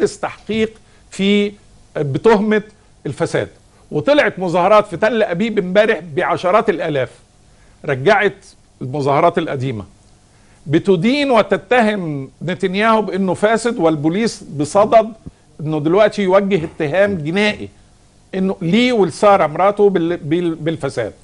مجلس تحقيق في بتهمه الفساد وطلعت مظاهرات في تل ابيب امبارح بعشرات الالاف رجعت المظاهرات القديمه بتدين وتتهم نتنياهو بانه فاسد والبوليس بصدد انه دلوقتي يوجه اتهام جنائي انه ليه ولساره مراته بال- بال- بالفساد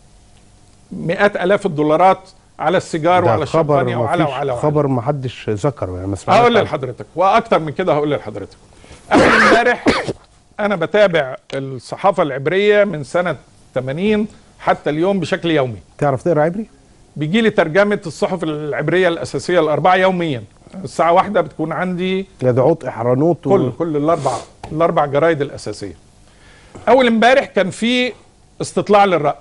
مئات الاف الدولارات على السيجار ده وعلى خبر الشمبانيا ما وعلى فيش وعلى وعلى خبر ما حدش ذكره يعني ما سمعناش هقول عنه. لحضرتك واكتر من كده هقول لحضرتك اول امبارح انا بتابع الصحافه العبريه من سنه 80 حتى اليوم بشكل يومي تعرف تقرا عبري؟ بيجي لي ترجمه الصحف العبريه الاساسيه الاربعه يوميا الساعه واحدة بتكون عندي يدعوت احرانوت و- كل كل الاربع الاربع جرايد الاساسيه اول امبارح كان في استطلاع للراي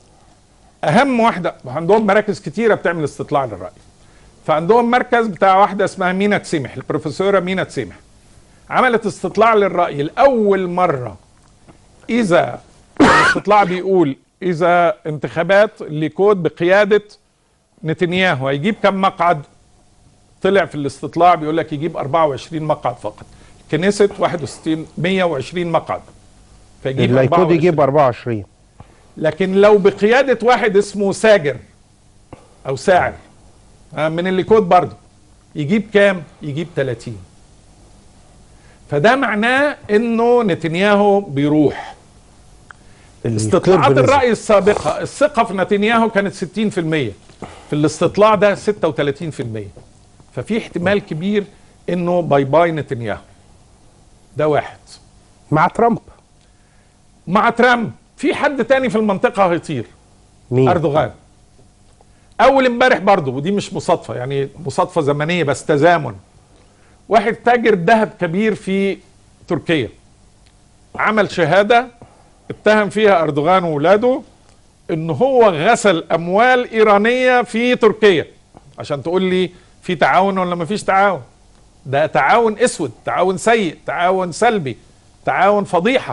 اهم واحده عندهم مراكز كتيره بتعمل استطلاع للراي فعندهم مركز بتاع واحده اسمها مينا تسمح البروفيسوره مينا تسمح عملت استطلاع للراي لاول مره اذا الاستطلاع بيقول اذا انتخابات الليكود بقياده نتنياهو هيجيب كم مقعد طلع في الاستطلاع بيقول لك يجيب 24 مقعد فقط كنيست 61 120 مقعد فيجيب الليكود 24. يجيب 24 لكن لو بقيادة واحد اسمه ساجر أو ساعر آه، من الليكود برضه يجيب كام؟ يجيب 30 فده معناه انه نتنياهو بيروح استطلاعات الكيرف نزل. الرأي السابقة الثقة في نتنياهو كانت 60% في الاستطلاع ده 36% ففي احتمال كبير انه باي باي نتنياهو ده واحد مع ترامب مع ترامب في حد تاني في المنطقة هيطير مين؟ اردوغان اول امبارح برضه ودي مش مصادفه يعني مصادفه زمنيه بس تزامن واحد تاجر ذهب كبير في تركيا عمل شهاده اتهم فيها اردوغان واولاده ان هو غسل اموال ايرانيه في تركيا عشان تقول لي في تعاون ولا ما فيش تعاون ده تعاون اسود تعاون سيء تعاون سلبي تعاون فضيحه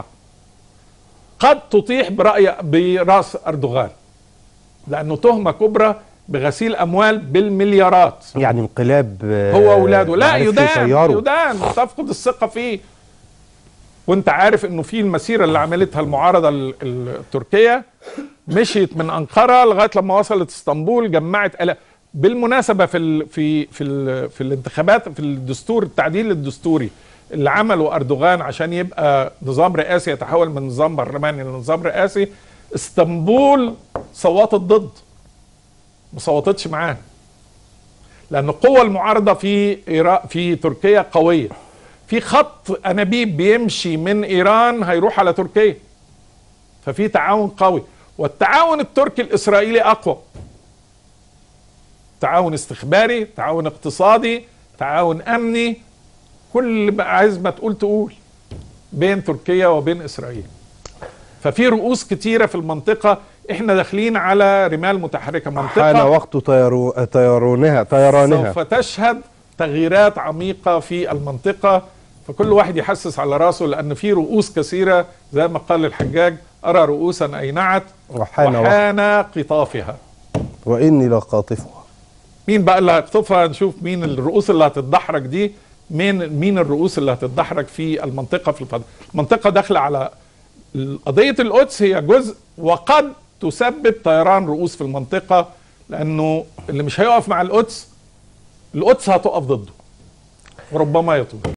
قد تطيح برأي براس اردوغان لانه تهمه كبرى بغسيل اموال بالمليارات يعني انقلاب آه، هو واولاده لا معرفش يدان يطيروا. يدان تفقد الثقه فيه وانت عارف انه في المسيره اللي عملتها المعارضه ال- ال- التركيه مشيت من انقره لغايه لما وصلت اسطنبول جمعت ألا بالمناسبه في ال في في ال في الانتخابات في الدستور التعديل الدستوري اللي عمله اردوغان عشان يبقى نظام رئاسي يتحول من نظام برلماني لنظام رئاسي اسطنبول صوتت ضد ما صوتتش معاه لان القوة المعارضة في إيران في تركيا قوية في خط انابيب بيمشي من ايران هيروح على تركيا ففي تعاون قوي والتعاون التركي الاسرائيلي اقوى تعاون استخباري تعاون اقتصادي تعاون امني كل ما عايز ما تقول تقول بين تركيا وبين اسرائيل ففي رؤوس كتيرة في المنطقة احنا داخلين على رمال متحركة حان منطقة وقت طيرو... طيرانها طيرانها سوف تشهد تغييرات عميقة في المنطقة فكل واحد يحسس على راسه لأن في رؤوس كثيرة زي ما قال الحجاج أرى رؤوسا أينعت وحان وقت وحان قطافها واني لقاطفها مين بقى اللي هيقطفها نشوف مين الرؤوس اللي هتتدحرج دي مين مين الرؤوس اللي هتتدحرج في المنطقة في الفضاء المنطقة داخلة على قضية القدس هي جزء وقد تسبب طيران رؤوس في المنطقة لأنه اللي مش هيقف مع القدس القدس هتقف ضده وربما يطول